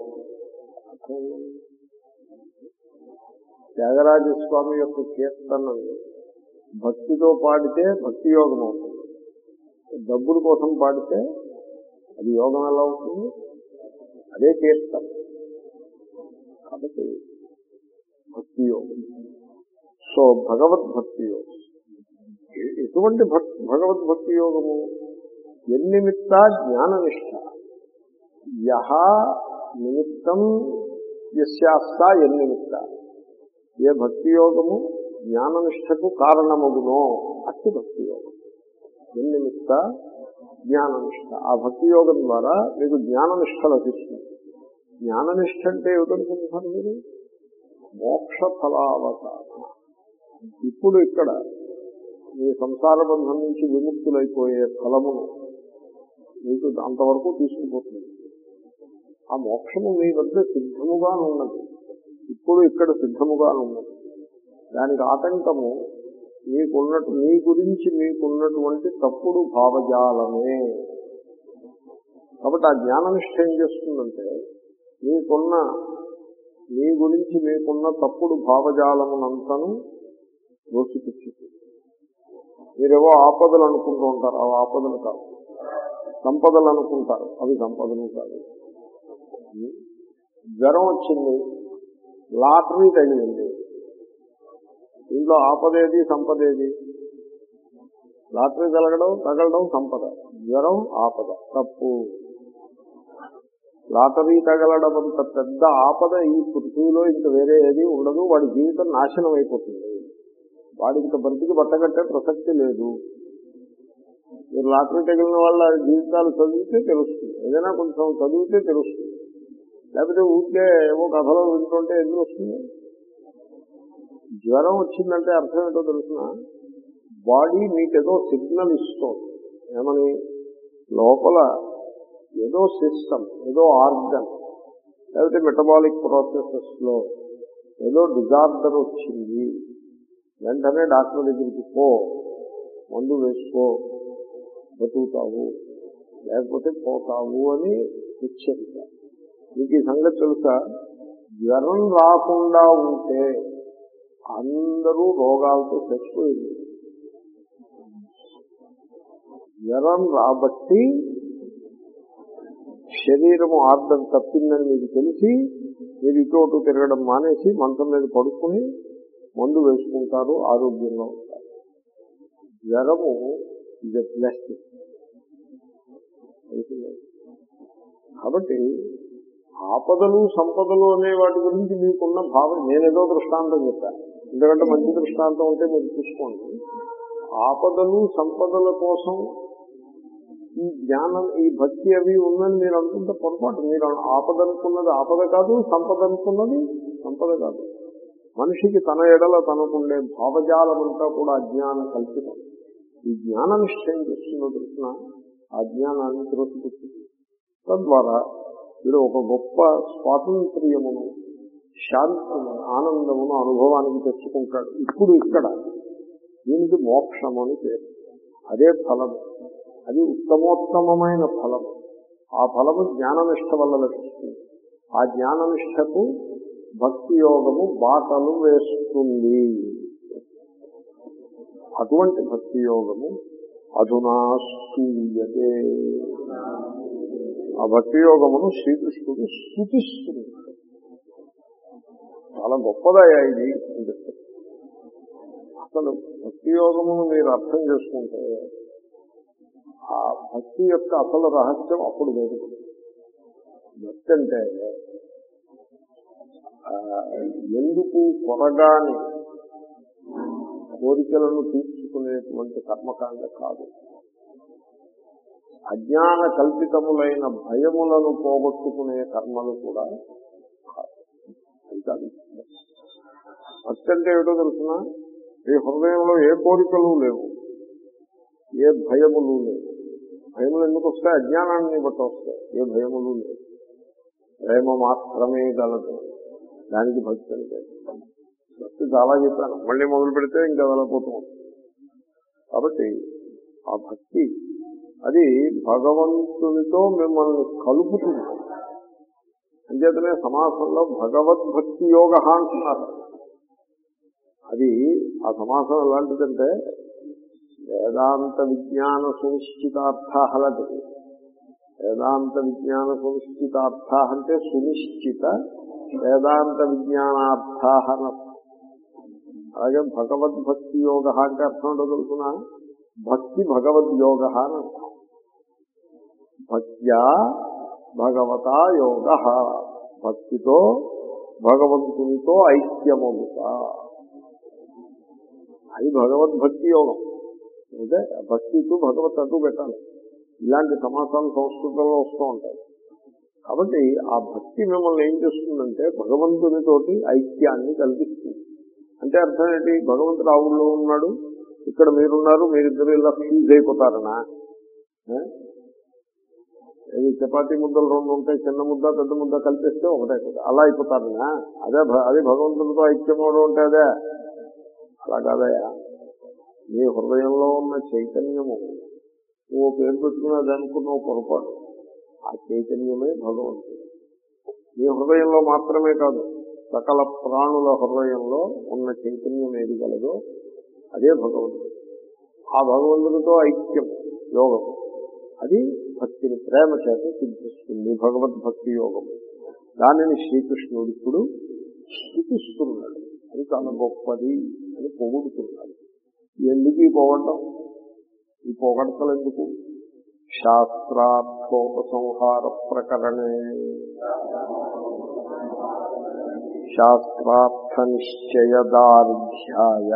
త్యాగరాజస్వామి యొక్క కీర్తనలు భక్తితో పాడితే భక్తి యోగం అవుతుంది డబ్బుల కోసం పాడితే అది యోగం ఎలా అవుతుంది అదే కీర్తన కాబట్టి భక్తి యోగం సో భగవద్భక్తి యోగం ఎ- ఎటువంటి భక్ భగవద్భక్తి యోగము ఎన్నిమిత్త జ్ఞాననిష్ట యహ నిమిత్తం యస్యాస్త ఎన్నిమిత్త ఏ భక్తి యోగము జ్ఞాననిష్టకు కారణమగునో అట్టి భక్తి యోగం ఎన్నిమిత్త జ్ఞాననిష్ట ఆ భక్తి యోగం ద్వారా మీకు జ్ఞాననిష్ట లభిస్తుంది జ్ఞాననిష్ట అంటే ఏమిటనుకుంటున్నారు మీరు మోక్ష ఫలావసాన ఇప్పుడు ఇక్కడ మీ సంసార బంధం నుంచి విముక్తులైపోయే ఫలమును మీకు అంతవరకు తీసుకుపోతుంది ఆ మోక్షము మీ వద్ద సిద్ధముగా ఉన్నది ఇప్పుడు ఇక్కడ సిద్ధముగా ఉన్నది దానికి ఆటంకము మీకున్నట్టు మీ గురించి మీకున్నటువంటి తప్పుడు భావజాలమే కాబట్టి ఆ జ్ఞాననిష్ట ఏం చేస్తుందంటే మీకున్న మీ గురించి మీకున్న తప్పుడు భావజాలమునంతను దోషిపుచ్చుతుంది మీరేవో ఆపదలు అనుకుంటూ ఉంటారు అవి ఆపదలు కాదు సంపదలు అనుకుంటారు అవి సంపదలు కాదు జ్వరం వచ్చింది లాటరీ తగిలింది ఇంట్లో ఆపదేది సంపదేది లాటరీ తగలడం తగలడం సంపద జ్వరం ఆపద తప్పు లాటరీ తగలడం అంత పెద్ద ఆపద ఈ పృథ్వీలో ఇంక వేరే ఏది ఉండదు వాడి జీవితం నాశనం అయిపోతుంది వాడికి ఇంక బతికి బట్టగట్టే ప్రసక్తి లేదు మీరు లాటరీ తగిలిన వాళ్ళ జీవితాలు చదివితే తెలుస్తుంది ఏదైనా కొంచెం చదివితే తెలుస్తుంది లేకపోతే ఊరికే ఏవో కథలో వింటుంటే ఎందుకు వస్తుంది జ్వరం వచ్చిందంటే అర్థం ఏంటో తెలుసిన బాడీ మీకేదో సిగ్నల్ ఇస్తుంది ఏమని లోపల ఏదో సిస్టమ్ ఏదో ఆర్గన్ లేకపోతే మెటబాలిక్ ప్రాసెసెస్ లో ఏదో డిజార్డర్ వచ్చింది వెంటనే డాక్టర్ దగ్గరికి పో మందు వేసుకో బతుకుతావు లేకపోతే పోతావు అని హెచ్చరిక మీకు ఈ సంగతి తెలుసా జ్వరం రాకుండా ఉంటే అందరూ రోగాలతో చచ్చిపోయింది జ్వరం రాబట్టి శరీరము ఆర్డర్ తప్పిందని మీకు తెలిసి మీరు ఇటు అటు తిరగడం మానేసి మంచం మీద పడుకుని మందు వేసుకుంటారు ఆరోగ్యంగా ఉంటారు జ్వరము ఇజ్ ఎ బ్లెస్సింగ్ కాబట్టి ఆపదలు సంపదలు అనే వాటి గురించి మీకున్న భావం నేనేదో దృష్టాంతం చెప్పాను ఎందుకంటే మంచి దృష్టాంతం ఉంటే మీరు చూసుకోండి ఆపదలు సంపదల కోసం ఈ జ్ఞానం ఈ భక్తి అవి ఉందని మీరు అనుకుంటే పొరపాటు మీరు ఆపద అనుకున్నది ఆపద కాదు సంపద అనుకున్నది సంపద కాదు మనిషికి తన ఎడల తనకుండే భావజాలం అంతా కూడా అజ్ఞాన కల్పితం ఈ జ్ఞాన నిశ్చయం చేస్తుందో తెలిసిన ఆ జ్ఞానాన్ని తిరస్కరిస్తుంది తద్వారా వీడు ఒక గొప్ప స్వాతంత్ర్యమును శాంతిని ఆనందమును అనుభవానికి తెచ్చుకుంటాడు ఇప్పుడు ఇక్కడ దీనికి మోక్షము అని పేరు అదే ఫలము అది ఉత్తమోత్తమైన ఫలము ఆ ఫలము జ్ఞాననిష్ట వల్ల లభిస్తుంది ఆ జ్ఞాననిష్టకు భక్తి యోగము బాటలు వేస్తుంది అటువంటి భక్తి యోగము అధునా స్థూయతే ఆ భక్తి యోగమును శ్రీకృష్ణుడు స్థుతిస్తుంది చాలా గొప్పదయ్యా ఇది అని చెప్తారు అసలు భక్తి యోగమును మీరు అర్థం చేసుకుంటే ఆ భక్తి యొక్క అసలు రహస్యం అప్పుడు వెతుకుతుంది భక్తి అంటే ఆ, ఎందుకు కొరగాని కోరికలను తీర్చుకునేటువంటి కర్మకాండ కాదు అజ్ఞాన కల్పితములైన భయములను పోగొట్టుకునే కర్మలు కూడా కాదు అది కాదు భక్తి అంటే ఏటో తెలుసిన ఈ హృదయంలో ఏ కోరికలు లేవు ఏ భయములు లేవు భయములు ఎందుకు వస్తాయి అజ్ఞానాన్ని బట్టి వస్తాయి ఏ భయములు లేవు ప్రేమ మాత్రమే గలదు దానికి భక్తి అంటే భక్తి చాలా చెప్పాను మళ్ళీ మొదలు పెడితే ఇంకా వెళ్ళిపోతూ ఉంటుంది కాబట్టి ఆ భక్తి అది భగవంతునితో మిమ్మల్ని కలుపుతుంది అంచేతనే సమాసంలో భగవద్భక్తి యోగ అంటున్నారు అది ఆ సమాసం ఎలాంటిదంటే వేదాంత విజ్ఞాన సునిశ్చితార్థ అలాంటిది వేదాంత విజ్ఞాన సునిశ్చితార్థ అంటే సునిశ్చిత వేదాంత విజ్ఞానార్థ అని అర్థం. అలాగే భగవద్భక్తి యోగ అంటే అర్థం ఏంటో తెలుసునా భక్తి భగవద్యోగ అని అర్థం భక్త్యా భగవతా యోగ భక్తితో భగవంతునితో ఐక్యమవుత అది భగవద్భక్తి యోగం అంటే భక్తితో భగవత్ అంటూ పెట్టాలి ఇలాంటి సమాసాలు సంస్కృతంలో వస్తూ ఉంటాయి కాబట్టి ఆ భక్తి మిమ్మల్ని ఏం చేస్తుందంటే భగవంతునితోటి ఐక్యాన్ని కల్పిస్తుంది అంటే అర్థం ఏంటి భగవంతుడు ఆ ఊళ్ళో ఉన్నాడు ఇక్కడ మీరున్నారు మీరిద్దరు ఇలా ఫ్యూజ్ అయిపోతారనా ఏ? ఇది చపాతీ ముద్దలు రెండు ఉంటాయి చిన్న ముద్ద పెద్ద ముద్ద కలిపేస్తే ఒకటే కదా అలా అయిపోతారనా అదే భ- అది భగవంతుడితో ఐక్యమవడం అంటే అదే అలా కాదయా నీ హృదయంలో ఉన్న చైతన్యము నువ్వు పేరు పెట్టుకున్నది అనుకున్నావు పొరపాటు ఆ చైతన్యమే భగవంతుడు నీ హృదయంలో మాత్రమే కాదు సకల ప్రాణుల హృదయంలో ఉన్న చైతన్యం ఏది గలదో అదే భగవంతుడు ఆ భగవంతుడితో ఐక్యం యోగం అది భక్తిని ప్రేమ చేత సిద్ధిస్తుంది భగవద్భక్తి యోగం దానిని శ్రీకృష్ణుడు ఇప్పుడు స్థుతిస్తున్నాడు అది చాలా గొప్పది అని పొగుడుతున్నాడు ఎందుకు ఈ పొగడటం ఈ పొగడతలు ఎందుకు శాస్త్రార్థోపసంహార ప్రకరణే శాస్త్రార్థ నిశ్చయదార్ధ్యాయ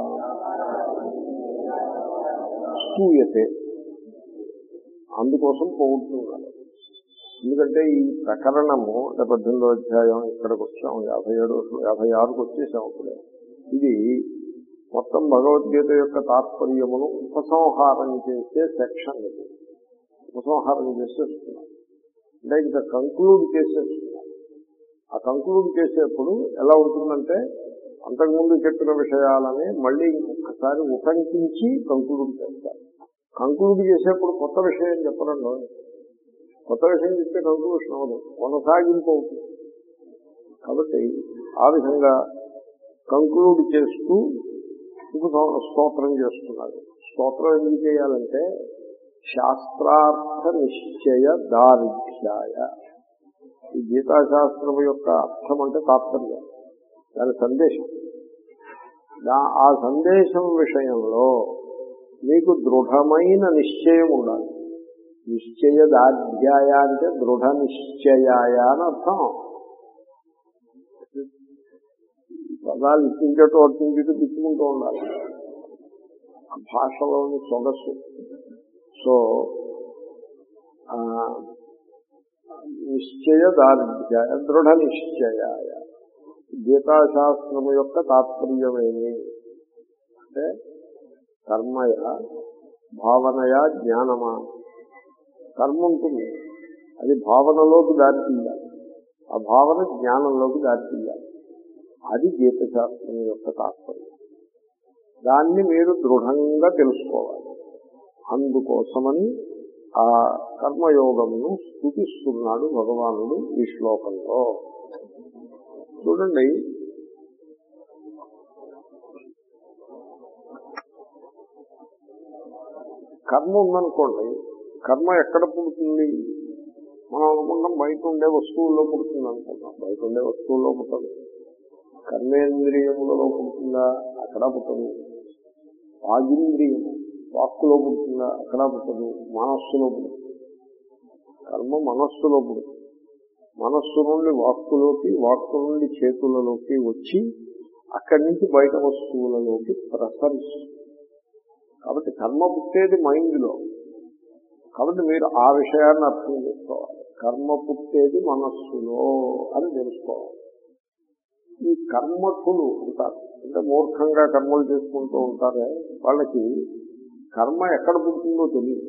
స్తూయతే అందుకోసం పోగొట్టుకున్నాడు ఎందుకంటే ఈ ప్రకరణము అంటే పద్దెనిమిదో అధ్యాయం ఇక్కడికి వచ్చాం యాభై ఏడు యాభై ఆరుకు వచ్చేసాం అప్పుడే ఇది మొత్తం భగవద్గీత యొక్క తాత్పర్యమును ఉపసంహారం చేసే సెక్షన్ ఇది ఉపసంహారం చేసేస్తున్నారు అంటే ఇంకా కంక్లూడ్ చేసేస్తున్నారు ఆ కంక్లూడ్ చేసేప్పుడు ఎలా ఉంటుందంటే అంతకుముందు చెప్పిన విషయాలని మళ్ళీ ఇంకొకసారి ఉటంకించి కంక్లూడ్ చేస్తారు కంక్లూడ్ చేసేప్పుడు కొత్త విషయం చెప్పరండి కొత్త విషయం చెప్తే కంక్లూషన్ అవ్వదు కొనసాగింపు అవుతుంది కాబట్టి ఆ విధంగా కంక్లూడ్ చేస్తూ ఇంకో స్తోత్రం చేస్తున్నాడు స్తోత్రం ఎందుకు చేయాలంటే శాస్త్రార్థ నిశ్చయ దారిధ్యాయ ఈ గీతాశాస్త్రం యొక్క అర్థం అంటే తాత్పర్యం దాని సందేశం దా- ఆ సందేశం విషయంలో మీకు దృఢమైన నిశ్చయం ఉండాలి నిశ్చయ దాధ్యాయ అంటే దృఢ నిశ్చయాయ అని అర్థం పదాలు ఇచ్చించటో అర్చించటో తిప్పుకుంటూ ఉండాలి ఆ భాషలోని సొగసు సో ఆ, నిశ్చయ దారిద్ర్యాయ దృఢ నిశ్చయాయ గీతాశాస్త్రము యొక్క తాత్పర్యమేమి అంటే కర్మయ భావనయా జ్ఞానమా కర్మ ఉంటుంది అది భావనలోకి దారి తీయాలి ఆ భావన జ్ఞానంలోకి దారి తీయాలి అది గీతశాస్త్రం యొక్క తాత్పర్యం దాన్ని మీరు దృఢంగా తెలుసుకోవాలి అందుకోసమని ఆ కర్మయోగమును స్థుతిస్తున్నాడు భగవానుడు ఈ శ్లోకంలో చూడండి కర్మ ఉందనుకోండి కర్మ ఎక్కడ పుడుతుంది మనం అనుకుంటాం బయట ఉండే వస్తువుల్లో పుడుతుంది అనుకుంటాం బయట ఉండే వస్తువుల్లో పుట్టదు కర్మేంద్రియములలో పుడుతుందా అక్కడ పుట్టదు వాగింద్రియము వాక్కులో పుడుతుందా అక్కడ పుట్టదు మనస్సులో పుడుతుంది కర్మ మనస్సులో పుడుతుంది మనస్సు నుండి వాక్కులోకి వాక్కు నుండి చేతులలోకి వచ్చి అక్కడి నుంచి బయట వస్తువులలోకి ప్రసరిస్తుంది కాబట్టి కర్మ పుట్టేది మైండ్ లో కాబట్టి మీరు ఆ విషయాన్ని అర్థం చేసుకోవాలి కర్మ పుట్టేది మనస్సులో అని తెలుసుకోవాలి ఈ కర్మకులు ఉంటారు అంటే మూర్ఖంగా కర్మలు చేసుకుంటూ ఉంటారే వాళ్ళకి కర్మ ఎక్కడ పుడుతుందో తెలియదు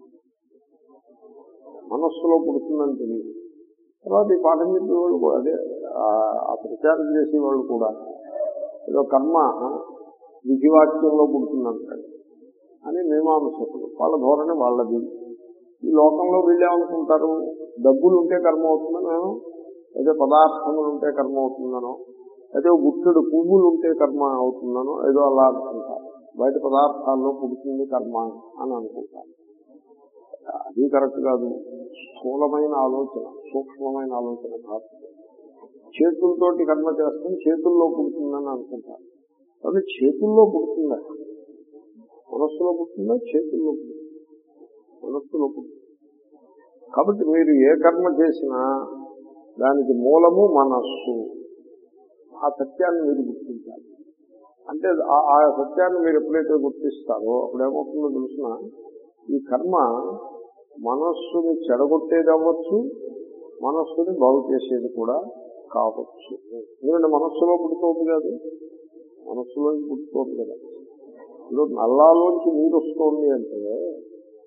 మనస్సులో పుడుతుందని తెలియదు తర్వాత ఈ పాఠం చెప్పే వాళ్ళు కూడా అదే ఆ- ఆ ప్రచారం చేసే వాళ్ళు కూడా ఏదో కర్మ విధివాక్యంలో పుడుతుందంటాడు అని మీమాంసకులు వాళ్ళ ధోరణి వాళ్ళది ఈ లోకంలో వీళ్ళేమనుకుంటారు డబ్బులు ఉంటే కర్మ అవుతుందనో అయితే పదార్థములు ఉంటే కర్మ అవుతుందనో అయితే గుట్టుడు పువ్వులు ఉంటే కర్మ అవుతుందనో ఏదో అలా అనుకుంటారు బయట పదార్థాల్లో పుడుతుంది కర్మ అని అనుకుంటారు అది కరెక్ట్ కాదు స్థూలమైన ఆలోచన సూక్ష్మమైన ఆలోచన కాదు చేతులతోటి కర్మ చేస్తాం చేతుల్లో పుడుతుందని అనుకుంటారు అది చేతుల్లో పుడుతుందా మనస్సులో పుట్టిందా చేతుల్లో పుట్టిందా మనస్సులో పుట్టింది కాబట్టి మీరు ఏ కర్మ చేసినా దానికి మూలము మనస్సు ఆ సత్యాన్ని మీరు గుర్తించాలి అంటే ఆ- ఆ సత్యాన్ని మీరు ఎప్పుడైతే గుర్తిస్తారో అప్పుడు ఏమవుతుందో తెలిసిన ఈ కర్మ మనస్సుని చెడగొట్టేది అవ్వచ్చు మనస్సుని బాగు చేసేది కూడా కావచ్చు ఎందుకంటే మనస్సులో పుడుతోంది కాదు మనస్సులోంచి పుడుతోంది కదా ఇప్పుడు నల్లాలోంచి నీరు వస్తోంది అంటే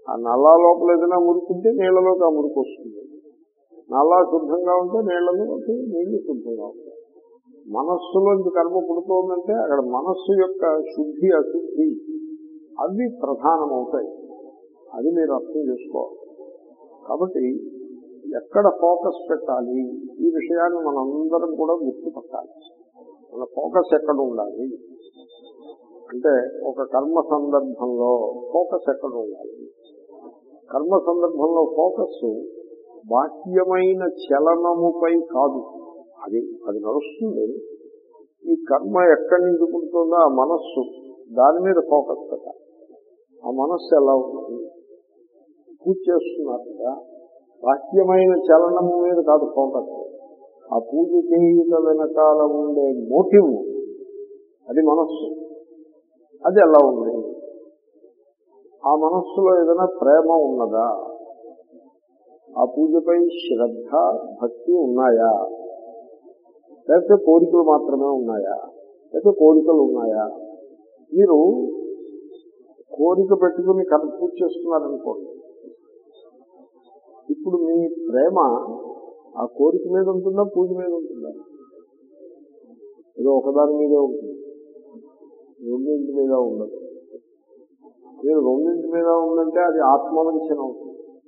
ఆ నల్లా లోపల ఏదైనా మురుకుంటే నీళ్ళలోకి ఆ మురికి వస్తుంది నల్లా శుద్ధంగా ఉంటే నీళ్ళలోకి నీళ్లు శుద్ధంగా ఉంటాయి మనస్సులోంచి కర్మ పుడుతోందంటే అక్కడ మనస్సు యొక్క శుద్ధి అశుద్ధి అవి ప్రధానమవుతాయి అది మీరు అర్థం చేసుకోవాలి కాబట్టి ఎక్కడ ఫోకస్ పెట్టాలి ఈ విషయాన్ని మనందరం కూడా గుర్తుపట్టాలి మన ఫోకస్ ఎక్కడ ఉండాలి అంటే ఒక కర్మ సందర్భంలో ఫోకస్ ఎక్కడ ఉండాలి కర్మ సందర్భంలో ఫోకస్ బాహ్యమైన చలనముపై కాదు అది అది నడుస్తుంది ఈ కర్మ ఎక్కడి నుంచి పుడుతుందో ఆ మనస్సు దాని మీద ఫోకస్ పెట్టాలి ఆ మనస్సు ఎలా ఉంటుంది పూజ చేస్తున్నారు కదా బాహ్యమైన చలనము మీద కాదు ఫోకస్ ఆ పూజ చేయుట వెనకాల ఉండే మోటివ్ అది మనస్సు అది ఎలా ఉంది ఆ మనస్సులో ఏదైనా ప్రేమ ఉన్నదా ఆ పూజపై శ్రద్ధ భక్తి ఉన్నాయా లేకపోతే కోరికలు మాత్రమే ఉన్నాయా లేకపోతే కోరికలు ఉన్నాయా మీరు కోరిక పెట్టుకుని కథ పూజ చేస్తున్నారనుకోండి ఇప్పుడు మీ ప్రేమ ఆ కోరిక మీద ఉంటుందా పూజ మీద ఉంటుందా ఏదో ఒకదాని మీద ఉంటుంది రెండింటి మీద ఉండదు మీరు రెండింటి మీద ఉందంటే అది ఆత్మవంచన అవుతుంది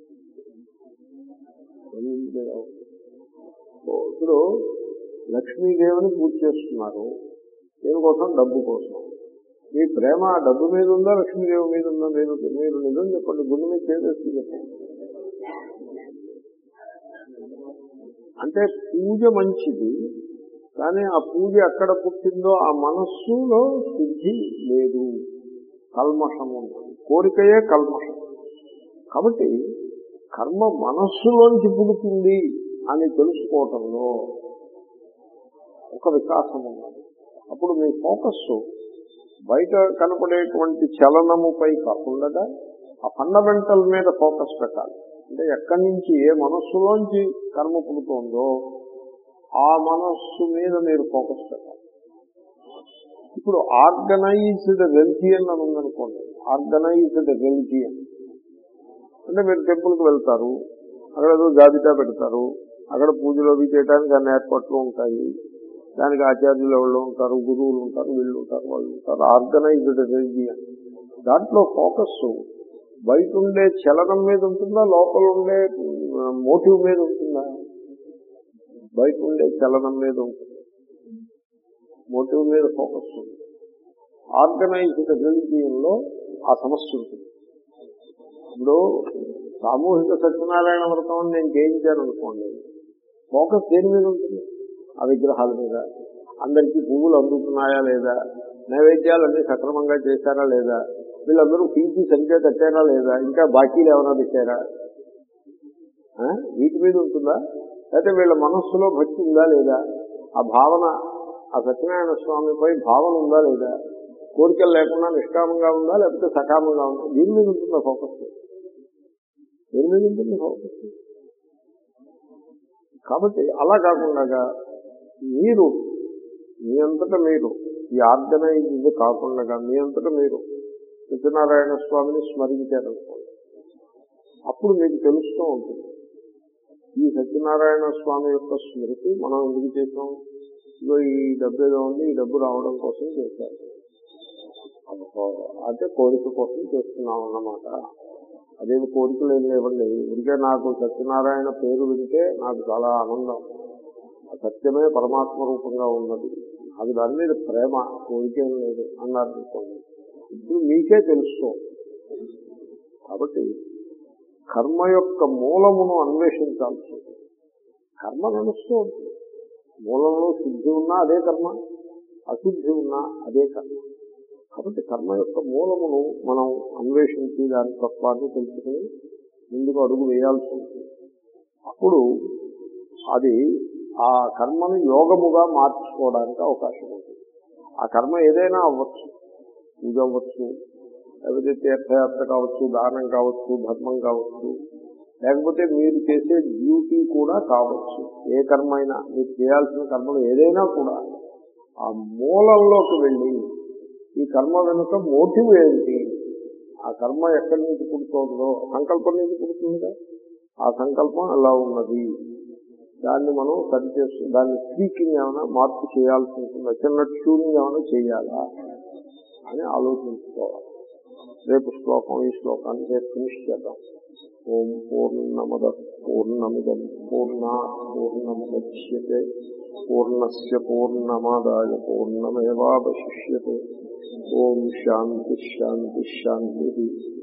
రెండింటి మీద ఉంటుంది ఓ, ఇప్పుడు లక్ష్మీదేవిని పూజ చేస్తున్నారు దేనికోసం డబ్బు కోసం మీ ప్రేమ ఆ డబ్బు మీద ఉందా లక్ష్మీదేవి మీద ఉందా మీరు మీరు నిజం చెప్పండి గుండె మీద చేసేసి చెప్పండి అంటే పూజ మంచిది కానీ ఆ పూజ ఎక్కడ పుట్టిందో ఆ మనస్సులో శుద్ధి లేదు కల్మషం ఉన్నది కోరికయే కల్మషం కాబట్టి కర్మ మనస్సులోంచి పుడుతుంది అని తెలుసుకోవటంలో ఒక వికాసం ఉన్నది అప్పుడు మీ ఫోకస్ బయట కనపడేటువంటి చలనముపై కాకుండా ఆ ఫండమెంటల్ మీద ఫోకస్ పెట్టాలి అంటే ఎక్కడి నుంచి ఏ మనస్సులోంచి కర్మ పుడుతోందో ఆ మనస్సు మీద మీరు ఫోకస్ పెట్టాలి ఇప్పుడు ఆర్గనైజ్డ్ రెలిజియన్ అని ఉందనుకోండి ఆర్గనైజ్డ్ రెలిజియన్ అంటే మీరు టెంపుల్కి వెళ్తారు అక్కడ ఏదో జాబితా పెడతారు అక్కడ పూజలు అవి చేయడానికి అన్ని ఏర్పాట్లు ఉంటాయి దానికి ఆచార్యులు ఎవరు ఉంటారు గురువులు ఉంటారు వీళ్ళు ఉంటారు వాళ్ళు ఉంటారు ఆర్గనైజ్డ్ రెలిజియన్ దాంట్లో ఫోకస్ బయట ఉండే చలనం మీద ఉంటుందా లోపల ఉండే మోటివ్ మీద ఉంటుందా బయట ఉండే చలనం మీద ఉంటుంది మోటివ్ మీద ఫోకస్ ఉంది ఆర్గనైజ్డ్ రిలీజియన్ లో ఆ సమస్య ఉంటుంది ఇప్పుడు సామూహిక సత్యనారాయణ వ్రతం అని నేను చేయించాను అనుకోండి ఫోకస్ దేని మీద ఉంటుంది ఆ విగ్రహాల మీద అందరికీ పువ్వులు అందుతున్నాయా లేదా నైవేద్యాలన్నీ సక్రమంగా చేశారా లేదా వీళ్ళందరూ ఫీజు సరిగ్గా కట్టారా లేదా ఇంకా బాకీలు ఏమైనా పెట్టారా ఆ? వీటి మీద ఉంటుందా లేకపోతే వీళ్ళ మనస్సులో భక్తి ఉందా లేదా ఆ భావన ఆ సత్యనారాయణ స్వామిపై భావన ఉందా లేదా కోరికలు లేకుండా నిష్కామంగా ఉందా లేకపోతే సకామంగా ఉందా దీని మీద ఉంటుందా ఫోకస్ దేని మీద ఉంటుంది ఫోకస్ కాబట్టి అలా కాకుండా మీరు మీ అంతటా మీరు ఈ ఆర్గనైజ్డ్ కాకుండా మీ అంతటా మీరు సత్యనారాయణ స్వామిని స్మరించారనుకోండి అప్పుడు మీకు తెలుస్తూ ఉంటుంది ఈ సత్యనారాయణ స్వామి యొక్క స్మృతి మనం ఎందుకు చేసాం ఇగో ఈ డబ్బు ఏదో ఉంది ఈ డబ్బు రావడం కోసం చేశారు అబ్బో, అంటే కోరిక కోసం చేస్తున్నాం అన్నమాట అదేమి కోరికలు ఏం లేవండి ఇంకే నాకు సత్యనారాయణ పేరు వింటే నాకు చాలా ఆనందం ఆ సత్యమే పరమాత్మ రూపంగా ఉన్నది అది దాని మీద ప్రేమ కోరికేం లేదు అన్నారు అనుకోండి ఇప్పుడు మీకే తెలుస్తూ కాబట్టి కర్మ యొక్క మూలమును అన్వేషించాల్సి ఉంటుంది కర్మ నడుస్తూ ఉంటుంది మూలంలో శుద్ధి ఉన్నా అదే కర్మ అశుద్ధి ఉన్నా అదే కర్మ కాబట్టి కర్మ యొక్క మూలమును మనం అన్వేషించి దాని తత్వాన్ని తెలుసుకుని ముందుకు అడుగు వేయాల్సి ఉంటుంది అప్పుడు అది ఆ కర్మను యోగముగా మార్చుకోవడానికి అవకాశం ఉంటుంది ఆ కర్మ ఏదైనా అవ్వచ్చు పూజ అవ్వచ్చు లేకపోతే తీర్థయాత్ర కావచ్చు దానం కావచ్చు ధర్మం కావచ్చు లేకపోతే మీరు చేసే డ్యూటీ కూడా కావచ్చు ఏ కర్మ అయినా మీరు చేయాల్సిన కర్మలు ఏదైనా కూడా ఆ మూలంలోకి వెళ్ళి ఈ కర్మ వెనుక మోటివ్ ఏంటి ఆ కర్మ ఎక్కడి నుంచి పుడుతోందో సంకల్పం నుంచి పుడుతుందిగా ఆ సంకల్పం అలా ఉన్నది దాన్ని మనం సరి చేస్తూ దాన్ని స్పీకింగ్ ఏమైనా మార్పు చేయాల్సి ఉంటుందా చిన్న ట్యూనింగ్ ఏమైనా చేయాలా అని ఆలోచించుకోవాలి రేపు శ్లోకం ఈ శ్లోకాన్ని రేపు ఫినిష్ చేద్దాం ఓం పూర్ణమద పూర్ణమిదం పూర్ణ పూర్ణముద్యతే పూర్ణస్ పూర్ణమాదాయ పూర్ణమేవాశిష్యతే ఓం శాంతి శాంతి శాంతి